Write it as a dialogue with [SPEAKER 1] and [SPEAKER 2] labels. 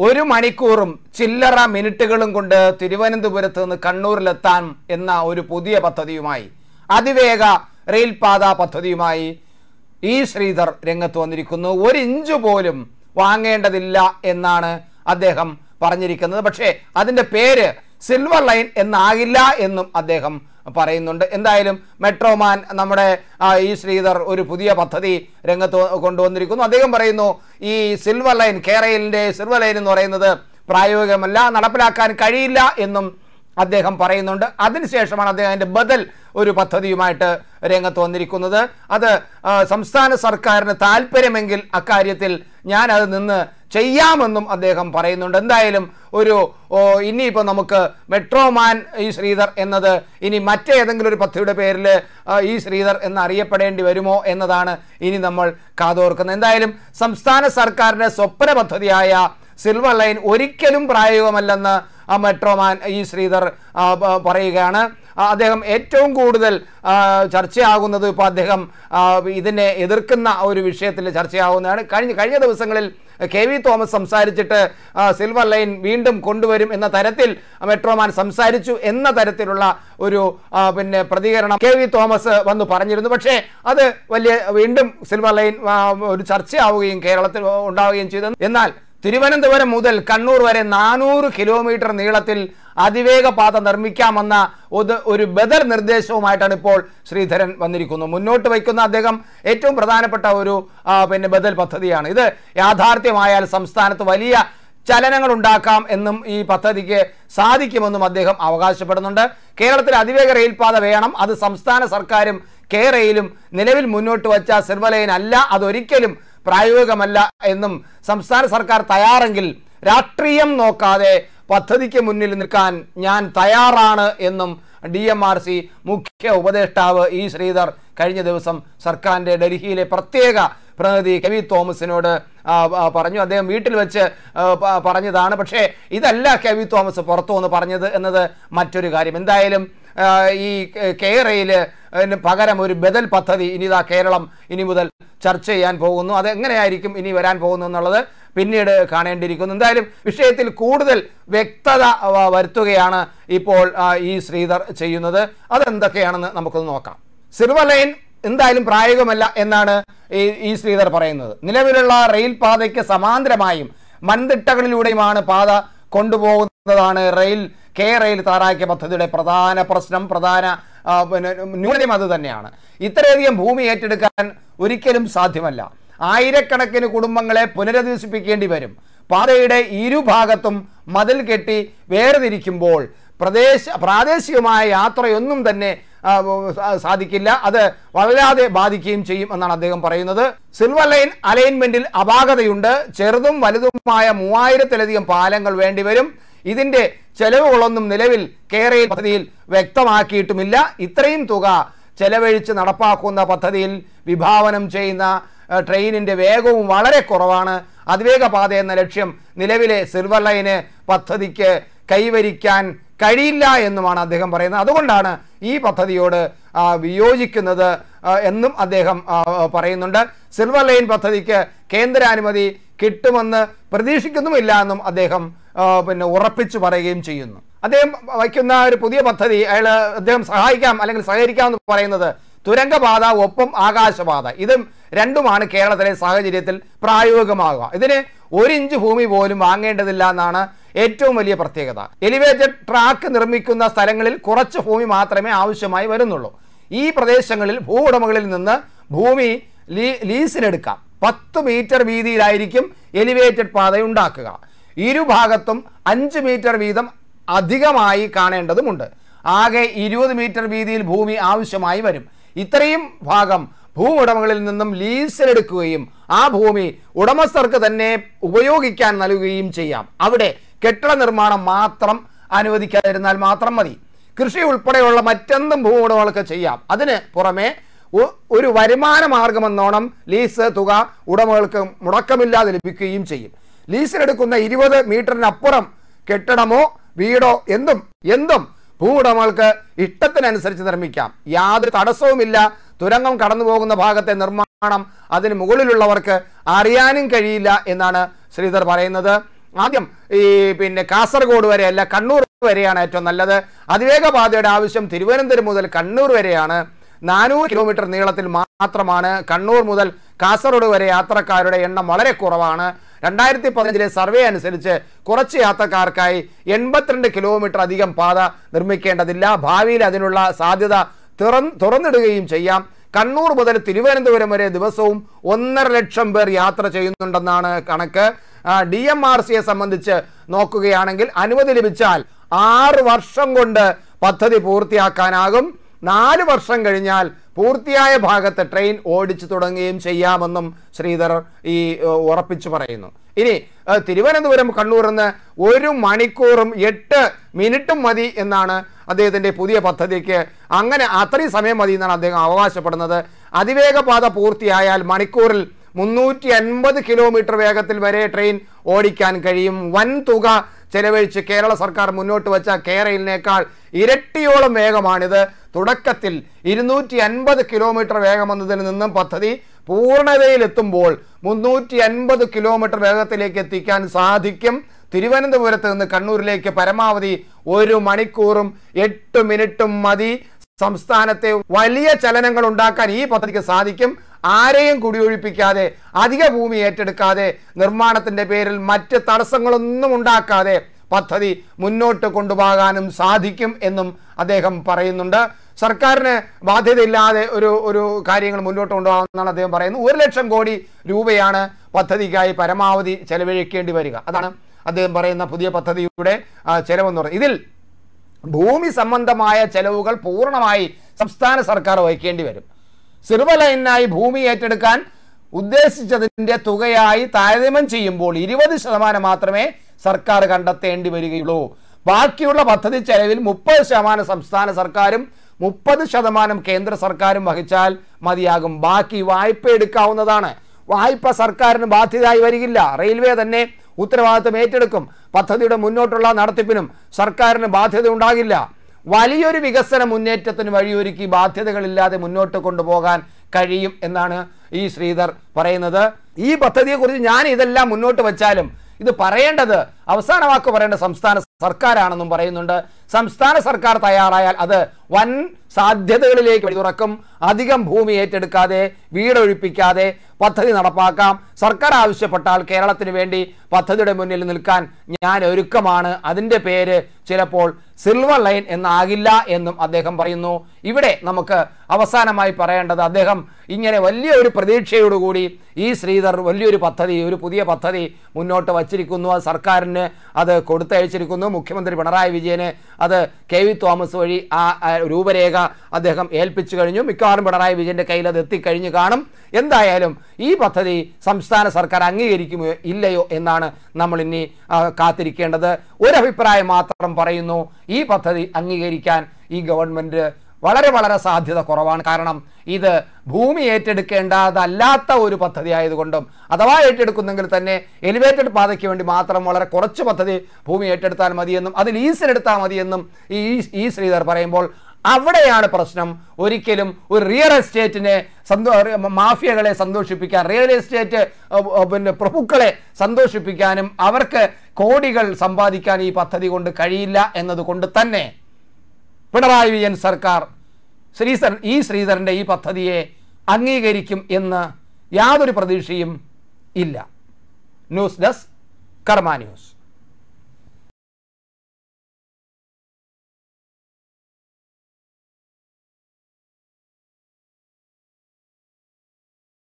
[SPEAKER 1] ഒരു മണിക്കൂറും ചില്ലറ മിനിറ്റുകളും കൊണ്ട് തിരുവനന്തപുരത്ത് നിന്ന് കണ്ണൂരിലെത്താൻ എന്ന ഒരു പുതിയ പദ്ധതിയുമായി അതിവേഗ റെയിൽപാത പദ്ധതിയുമായി ഈ ശ്രീധർ രംഗത്ത് വന്നിരിക്കുന്നു ഒരു ഇഞ്ച് പോലും വാങ്ങേണ്ടതില്ല എന്നാണ് അദ്ദേഹം പറഞ്ഞിരിക്കുന്നത് പക്ഷേ അതിൻ്റെ പേര് സിൽവർ ലൈൻ എന്നാകില്ല എന്നും അദ്ദേഹം പറയുന്നുണ്ട് എന്തായാലും മെട്രോമാൻ നമ്മുടെ ആ, ഈ ശ്രീധർ ഒരു പുതിയ പദ്ധതി രംഗത്ത് വ- കൊണ്ടുവന്നിരിക്കുന്നു അദ്ദേഹം പറയുന്നു ഈ സിൽവർ ലൈൻ കേരളിൻ്റെ സിൽവർ ലൈൻ എന്ന് പറയുന്നത് പ്രായോഗികമല്ല നടപ്പിലാക്കാൻ കഴിയില്ല എന്നും അദ്ദേഹം പറയുന്നുണ്ട് അതിനുശേഷമാണ് അദ്ദേഹം അതിൻ്റെ ബദൽ ഒരു പദ്ധതിയുമായിട്ട് രംഗത്ത് വന്നിരിക്കുന്നത് അത് ആ, സംസ്ഥാന സർക്കാരിന് താല്പര്യമെങ്കിൽ അക്കാര്യത്തിൽ ഞാൻ അത് നിന്ന് ചെയ്യാമെന്നും അദ്ദേഹം പറയുന്നുണ്ട് എന്തായാലും ഒരു ഓ, ഇനിയിപ്പോൾ നമുക്ക് മെട്രോമാൻ ഈ ശ്രീധർ എന്നത് ഇനി മറ്റേതെങ്കിലും ഒരു പദ്ധതിയുടെ പേരിൽ ആ, ഈ ശ്രീധർ എന്ന് അറിയപ്പെടേണ്ടി വരുമോ എന്നതാണ് ഇനി നമ്മൾ കാതോർക്കുന്നത് എന്തായാലും സംസ്ഥാന സർക്കാരിൻ്റെ സ്വപ്ന പദ്ധതിയായ സിൽവർ ലൈൻ ഒരിക്കലും പ്രായോഗികമല്ലെന്ന് ആ മെട്രോമാൻ ഈ ശ്രീധർ ആ, പ- പറയുകയാണ് ആ, അദ്ദേഹം ഏറ്റവും കൂടുതൽ ആ, ചർച്ചയാകുന്നത് ഇപ്പോൾ അദ്ദേഹം ആ, ഇതിനെ എതിർക്കുന്ന ഒരു വിഷയത്തിൽ ചർച്ചയാകുന്നതാണ് കഴിഞ്ഞ കഴിഞ്ഞ ദിവസങ്ങളിൽ കെ വി തോമസ് സംസാരിച്ചിട്ട് ആ, സിൽവർ ലൈൻ വീണ്ടും കൊണ്ടുവരും എന്ന തരത്തിൽ മെട്രോമാൻ സംസാരിച്ചു എന്ന തരത്തിലുള്ള ഒരു ആ, പിന്നെ പ്രതികരണം കെ വി തോമസ് വന്ന് പറഞ്ഞിരുന്നു പക്ഷേ അത് വലിയ വീണ്ടും സിൽവർ ലൈൻ ആ, ഒരു ചർച്ചയാവുകയും കേരളത്തിൽ ഉണ്ടാവുകയും ചെയ്തു എന്നാൽ തിരുവനന്തപുരം മുതൽ കണ്ണൂർ വരെ നാനൂറ് കിലോമീറ്റർ നീളത്തിൽ അതിവേഗ പാത നിർമ്മിക്കാമെന്ന ഒരു ഒരു ബദർ നിർദ്ദേശവുമായിട്ടാണ് ഇപ്പോൾ ശ്രീധരൻ വന്നിരിക്കുന്നത് മുന്നോട്ട് വയ്ക്കുന്ന അദ്ദേഹം ഏറ്റവും പ്രധാനപ്പെട്ട ഒരു ആ, പിന്നെ ബദൽ പദ്ധതിയാണ് ഇത് യാഥാർത്ഥ്യമായാൽ സംസ്ഥാനത്ത് വലിയ ചലനങ്ങൾ ഉണ്ടാക്കാം എന്നും ഈ പദ്ധതിക്ക് സാധിക്കുമെന്നും അദ്ദേഹം അവകാശപ്പെടുന്നുണ്ട് കേരളത്തിൽ അതിവേഗ റെയിൽപാത വേണം അത് സംസ്ഥാന സർക്കാരും കെ റെയിലും നിലവിൽ മുന്നോട്ട് വച്ച സിർവലൈൻ അല്ല അതൊരിക്കലും പ്രായോഗികമല്ല എന്നും സംസ്ഥാന സർക്കാർ തയ്യാറെങ്കിൽ രാഷ്ട്രീയം നോക്കാതെ പദ്ധതിക്ക് മുന്നിൽ നിൽക്കാൻ ഞാൻ തയ്യാറാണ് എന്നും ഡി എം ആർ സി മുഖ്യ ഉപദേഷ്ടാവ് ഇ ശ്രീധർ കഴിഞ്ഞ ദിവസം സർക്കാരിൻ്റെ ഡൽഹിയിലെ പ്രത്യേക പ്രതിനിധി കെ വി തോമസിനോട് ആ, ആ, പറഞ്ഞു അദ്ദേഹം വീട്ടിൽ വെച്ച് ആ, പ- പറഞ്ഞതാണ് പക്ഷേ ഇതല്ല കെ വി തോമസ് പുറത്തു വന്ന് പറഞ്ഞത് എന്നത് മറ്റൊരു കാര്യം എന്തായാലും ആ, ഈ കേരയിൽ പകരം ഒരു ബദൽ പദ്ധതി ഇനി ഇതാ കേരളം ഇനി മുതൽ ചർച്ച ചെയ്യാൻ പോകുന്നു അത് എങ്ങനെയായിരിക്കും ഇനി വരാൻ പോകുന്നു എന്നുള്ളത് പിന്നീട് കാണേണ്ടിയിരിക്കുന്നു എന്തായാലും വിഷയത്തിൽ കൂടുതൽ വ്യക്തത ആ, വരുത്തുകയാണ് ഇപ്പോൾ ആ, ഈ ശ്രീധർ ചെയ്യുന്നത് അതെന്തൊക്കെയാണെന്ന് നമുക്കൊന്ന് നോക്കാം സിൽവർ ലൈൻ എന്തായാലും പ്രായോഗികമല്ല എന്നാണ് ഈ ഈ ശ്രീധർ പറയുന്നത് നിലവിലുള്ള റെയിൽ പാതയ്ക്ക് സമാന്തരമായും മൺതിട്ടകളിലൂടെയുമാണ് പാത കൊണ്ടുപോകുന്നതാണ് റെയിൽ കെ റെയിൽ തയ്യാറാക്കിയ പദ്ധതിയുടെ പ്രധാന പ്രശ്നം പ്രധാന ആ, പിന്നെ ന്യൂനതയും അത് തന്നെയാണ് ഇത്രയധികം ഭൂമി ഏറ്റെടുക്കാൻ ഒരിക്കലും സാധ്യമല്ല ആയിരക്കണക്കിന് കുടുംബങ്ങളെ പുനരധിവസിപ്പിക്കേണ്ടി വരും പാതയുടെ ഇരുഭാഗത്തും മതിൽ കെട്ടി വേർതിരിക്കുമ്പോൾ പ്രദേശ പ്രാദേശികമായ യാത്രയൊന്നും തന്നെ ആ, സാ- സാധിക്കില്ല അത് വല്ലാതെ ബാധിക്കുകയും ചെയ്യും എന്നാണ് അദ്ദേഹം പറയുന്നത് സിൽവർ ലൈൻ അലൈൻമെന്റിൽ അപാകതയുണ്ട് ചെറുതും വലുതുമായ മൂവായിരത്തിലധികം പാലങ്ങൾ വേണ്ടിവരും ഇതിന്റെ ചെലവുകളൊന്നും നിലവിൽ കേരള പദ്ധതിയിൽ വ്യക്തമാക്കിയിട്ടുമില്ല ഇത്രയും തുക ചെലവഴിച്ച് നടപ്പാക്കുന്ന പദ്ധതിയിൽ വിഭാവനം ചെയ്യുന്ന ആ, ട്രെയിനിന്റെ വേഗവും വളരെ കുറവാണ് അതിവേഗ പാത എന്ന ലക്ഷ്യം നിലവിലെ സിൽവർ ലൈന് പദ്ധതിക്ക് കൈവരിക്കാൻ കഴിയില്ല എന്നുമാണ് അദ്ദേഹം പറയുന്നത് അതുകൊണ്ടാണ് ഈ പദ്ധതിയോട് ആ, വിയോജിക്കുന്നത് ആ, എന്നും അദ്ദേഹം ആ, പറയുന്നുണ്ട് സിൽവർ ലൈൻ പദ്ധതിക്ക് കേന്ദ്രാനുമതി കിട്ടുമെന്ന് പ്രതീക്ഷിക്കുന്നുമില്ല എന്നും അദ്ദേഹം ആ, പിന്നെ ഉറപ്പിച്ചു പറയുകയും ചെയ്യുന്നു അദ്ദേഹം വയ്ക്കുന്ന ഒരു പുതിയ പദ്ധതി അയാൾ അദ്ദേഹം സഹായിക്കാം അല്ലെങ്കിൽ സഹകരിക്കാം എന്ന് പറയുന്നത് തുരങ്കപാത ഒപ്പം ആകാശപാത ഇതും രണ്ടുമാണ് കേരളത്തിലെ സാഹചര്യത്തിൽ പ്രായോഗികമാകുക ഇതിന് ഒരു ഇഞ്ച് ഭൂമി പോലും വാങ്ങേണ്ടതില്ല എന്നാണ് ഏറ്റവും വലിയ പ്രത്യേകത എലിവേറ്റഡ് ട്രാക്ക് നിർമ്മിക്കുന്ന സ്ഥലങ്ങളിൽ കുറച്ച് ഭൂമി മാത്രമേ ആവശ്യമായി വരുന്നുള്ളൂ ഈ പ്രദേശങ്ങളിൽ ഭൂ ഉടമകളിൽ നിന്ന് ഭൂമി ലീ ലീസിനെടുക്കാം പത്ത് മീറ്റർ വീതിയിലായിരിക്കും എലിവേറ്റഡ് പാത ഉണ്ടാക്കുക ഇരുഭാഗത്തും അഞ്ച് മീറ്റർ വീതം അധികമായി കാണേണ്ടതുമുണ്ട് ആകെ ഇരുപത് മീറ്റർ വീതിയിൽ ഭൂമി ആവശ്യമായി വരും ഇത്രയും ഭാഗം ഭൂ ഉടമകളിൽ നിന്നും ലീസിലെടുക്കുകയും ആ ഭൂമി ഉടമസ്ഥർക്ക് തന്നെ ഉപയോഗിക്കാൻ നൽകുകയും ചെയ്യാം അവിടെ കെട്ടിട നിർമ്മാണം മാത്രം അനുവദിക്കാതിരുന്നാൽ മാത്രം മതി കൃഷി ഉൾപ്പെടെയുള്ള മറ്റെന്തും ഭൂ ഉടമകൾക്ക് ചെയ്യാം അതിന് പുറമെ ഒ- ഒരു വരുമാന മാർഗമെന്നോണം ലീസ് തുക ഉടമകൾക്ക് മുടക്കമില്ലാതെ ലഭിക്കുകയും ചെയ്യും ലീസിനെടുക്കുന്ന ഇരുപത് മീറ്ററിനപ്പുറം കെട്ടിടമോ വീടോ എന്തും എന്തും ഭൂ ഉടമകൾക്ക് ഇഷ്ടത്തിനനുസരിച്ച് നിർമ്മിക്കാം യാതൊരു തടസ്സവുമില്ല തുരങ്കം കടന്നു പോകുന്ന ഭാഗത്തെ നിർമ്മാണം അതിന് മുകളിലുള്ളവർക്ക് അറിയാനും കഴിയില്ല എന്നാണ് ശ്രീധർ പറയുന്നത് ആദ്യം ഈ പിന്നെ കാസർഗോഡ് വരെയല്ല കണ്ണൂർ വരെയാണ് ഏറ്റവും നല്ലത് അതിവേഗ പാതയുടെ ആവശ്യം തിരുവനന്തപുരം മുതൽ കണ്ണൂർ വരെയാണ് നാനൂറ് കിലോമീറ്റർ നീളത്തിൽ മാത്രമാണ് കണ്ണൂർ മുതൽ കാസർഗോഡ് വരെ യാത്രക്കാരുടെ എണ്ണം വളരെ കുറവാണ് രണ്ടായിരത്തി പതിനഞ്ചിലെ സർവേ അനുസരിച്ച് കുറച്ച് യാത്രക്കാർക്കായി എൺപത്തിരണ്ട് കിലോമീറ്റർ അധികം പാത നിർമ്മിക്കേണ്ടതില്ല ഭാവിയിൽ അതിനുള്ള സാധ്യത തുറന്ന് തുറന്നിടുകയും ചെയ്യാം കണ്ണൂർ മുതൽ തിരുവനന്തപുരം വരെ ദിവസവും ഒന്നര ലക്ഷം പേർ യാത്ര ചെയ്യുന്നുണ്ടെന്നാണ് കണക്ക് ഡി എം ആർ സിയെ സംബന്ധിച്ച് നോക്കുകയാണെങ്കിൽ അനുമതി ലഭിച്ചാൽ ആറ് വർഷം കൊണ്ട് പദ്ധതി പൂർത്തിയാക്കാനാകും നാല് വർഷം കഴിഞ്ഞാൽ പൂർത്തിയായ ഭാഗത്ത് ട്രെയിൻ ഓടിച്ചു തുടങ്ങുകയും ചെയ്യാമെന്നും ശ്രീധർ ഈ ഏഹ്, ഉറപ്പിച്ചു പറയുന്നു ഇനി ഏഹ്, തിരുവനന്തപുരം കണ്ണൂർ നിന്ന് ഒരു മണിക്കൂറും എട്ട് മിനിറ്റും മതി എന്നാണ് അദ്ദേഹത്തിന്റെ പുതിയ പദ്ധതിക്ക് അങ്ങനെ അത്രയും സമയം മതി എന്നാണ് അദ്ദേഹം അവകാശപ്പെടുന്നത് അതിവേഗ പാത പൂർത്തിയായാൽ മണിക്കൂറിൽ മുന്നൂറ്റി അൻപത് കിലോമീറ്റർ വേഗത്തിൽ വരെ ട്രെയിൻ ഓടിക്കാൻ കഴിയും വൻ തുക ചെലവഴിച്ച് കേരള സർക്കാർ മുന്നോട്ട് വെച്ച കേരളിനേക്കാൾ ഇരട്ടിയോളം വേഗമാണിത് തുടക്കത്തിൽ ഇരുന്നൂറ്റി അൻപത് കിലോമീറ്റർ വേഗമെന്നതിൽ നിന്നും പദ്ധതി പൂർണ്ണതയിലെത്തുമ്പോൾ മുന്നൂറ്റി അൻപത് കിലോമീറ്റർ വേഗത്തിലേക്ക് എത്തിക്കാൻ സാധിക്കും തിരുവനന്തപുരത്ത് നിന്ന് കണ്ണൂരിലേക്ക് പരമാവധി ഒരു മണിക്കൂറും എട്ട് മിനിറ്റും മതി സംസ്ഥാനത്തെ വലിയ ചലനങ്ങൾ ഉണ്ടാക്കാൻ ഈ പദ്ധതിക്ക് സാധിക്കും ആരെയും കുടിയൊഴിപ്പിക്കാതെ അധിക ഭൂമി ഏറ്റെടുക്കാതെ നിർമ്മാണത്തിന്റെ പേരിൽ മറ്റ് തടസ്സങ്ങളൊന്നും ഉണ്ടാക്കാതെ പദ്ധതി മുന്നോട്ട് കൊണ്ടുപോകാനും സാധിക്കും എന്നും അദ്ദേഹം പറയുന്നുണ്ട് സർക്കാരിന് ബാധ്യതയില്ലാതെ ഒരു ഒരു കാര്യങ്ങൾ മുന്നോട്ട് കൊണ്ടുപോകാമെന്നാണ് അദ്ദേഹം പറയുന്നത് ഒരു ലക്ഷം കോടി രൂപയാണ് പദ്ധതിക്കായി പരമാവധി ചെലവഴിക്കേണ്ടി വരിക അതാണ് അദ്ദേഹം പറയുന്ന പുതിയ പദ്ധതിയുടെ ആ, ചെലവെന്ന് പറയുന്നത് ഇതിൽ ഭൂമി സംബന്ധമായ ചെലവുകൾ പൂർണ്ണമായി സംസ്ഥാന സർക്കാർ വഹിക്കേണ്ടി വരും സിർവ ലൈനിനായി ഭൂമി ഏറ്റെടുക്കാൻ ഉദ്ദേശിച്ചതിന്റെ തുകയായി താരതമ്യം ചെയ്യുമ്പോൾ ഇരുപത് ശതമാനം മാത്രമേ സർക്കാർ കണ്ടെത്തേണ്ടി വരികയുള്ളൂ ബാക്കിയുള്ള പദ്ധതി ചെലവിൽ മുപ്പത് ശതമാനം സംസ്ഥാന സർക്കാരും മുപ്പത് ശതമാനം കേന്ദ്ര സർക്കാരും വഹിച്ചാൽ മതിയാകും ബാക്കി വായ്പ എടുക്കാവുന്നതാണ് വായ്പ സർക്കാരിന് ബാധ്യതയായി വരികില്ല റെയിൽവേ തന്നെ ഉത്തരവാദിത്വം ഏറ്റെടുക്കും പദ്ധതിയുടെ മുന്നോട്ടുള്ള നടത്തിപ്പിനും സർക്കാരിന് ബാധ്യത ഉണ്ടാകില്ല വലിയൊരു വികസന മുന്നേറ്റത്തിന് വഴിയൊരുക്കി ബാധ്യതകളില്ലാതെ മുന്നോട്ട് കൊണ്ടുപോകാൻ കഴിയും എന്നാണ് ഈ ശ്രീധർ പറയുന്നത് ഈ പദ്ധതിയെക്കുറിച്ച് ഞാൻ ഇതെല്ലാം മുന്നോട്ട് വെച്ചാലും ഇത് പറയേണ്ടത് അവസാന വാക്ക് പറയേണ്ട സംസ്ഥാന സർക്കാരാണെന്നും പറയുന്നുണ്ട് സംസ്ഥാന സർക്കാർ തയ്യാറായാൽ അത് വൻ സാധ്യതകളിലേക്ക് വഴി തുറക്കും അധികം ഭൂമി ഏറ്റെടുക്കാതെ വീടൊഴിപ്പിക്കാതെ പദ്ധതി നടപ്പാക്കാം സർക്കാർ ആവശ്യപ്പെട്ടാൽ കേരളത്തിന് വേണ്ടി പദ്ധതിയുടെ മുന്നിൽ നിൽക്കാൻ ഞാൻ ഒരുക്കമാണ് അതിൻ്റെ പേര് ചിലപ്പോൾ സിൽവർ ലൈൻ എന്നാകില്ല എന്നും അദ്ദേഹം പറയുന്നു ഇവിടെ നമുക്ക് അവസാനമായി പറയേണ്ടത് അദ്ദേഹം ഇങ്ങനെ വലിയ ഒരു പ്രതീക്ഷയോടുകൂടി ഈ ശ്രീധർ വലിയൊരു പദ്ധതി ഒരു പുതിയ പദ്ധതി മുന്നോട്ട് വച്ചിരിക്കുന്നു അത് സർക്കാരിന് അത് കൊടുത്തയച്ചിരിക്കുന്നു മുഖ്യമന്ത്രി പിണറായി വിജയന് അത് കെ വി തോമസ് വഴി ആ ആ രൂപരേഖ അദ്ദേഹം ഏൽപ്പിച്ചു കഴിഞ്ഞു മിക്കവാറും പിണറായി വിജയന്റെ കയ്യിൽ അത് എത്തിക്കഴിഞ്ഞു കാണും എന്തായാലും ഈ പദ്ധതി സംസ്ഥാന സർക്കാർ അംഗീകരിക്കുമോ ഇല്ലയോ എന്നാണ് നമ്മൾ ഇനി ആ, കാത്തിരിക്കേണ്ടത് ഒരഭിപ്രായം മാത്രം പറയുന്നു ഈ പദ്ധതി അംഗീകരിക്കാൻ ഈ ഗവൺമെന്റ് വളരെ വളരെ സാധ്യത കുറവാണ് കാരണം ഇത് ഭൂമി ഏറ്റെടുക്കേണ്ടതല്ലാത്ത ഒരു പദ്ധതി ആയതുകൊണ്ടും അഥവാ ഏറ്റെടുക്കുന്നെങ്കിൽ തന്നെ എലിവേറ്റഡ് പാതയ്ക്ക് വേണ്ടി മാത്രം വളരെ കുറച്ച് പദ്ധതി ഭൂമി ഏറ്റെടുത്താൽ മതിയെന്നും അത് ലീസിനെടുത്താൽ മതിയെന്നും ഈ ഈ ശ്രീധർ പറയുമ്പോൾ അവിടെയാണ് പ്രശ്നം ഒരിക്കലും ഒരു റിയൽ എസ്റ്റേറ്റിനെ സന്തോ മാഫിയകളെ സന്തോഷിപ്പിക്കാൻ റിയൽ എസ്റ്റേറ്റ് അഹ്, അഹ്, പിന്നെ പ്രഭുക്കളെ സന്തോഷിപ്പിക്കാനും അവർക്ക് കോടികൾ സമ്പാദിക്കാൻ ഈ പദ്ധതി കൊണ്ട് കഴിയില്ല എന്നതുകൊണ്ട് തന്നെ പിണറായി വിജയൻ സർക്കാർ ശ്രീധരൻ ഈ ശ്രീധരന്റെ ഈ പദ്ധതിയെ അംഗീകരിക്കും എന്ന് യാതൊരു പ്രതീക്ഷയും ഇല്ല ന്യൂസ് ഡെസ്ക് കർമ്മ ന്യൂസ്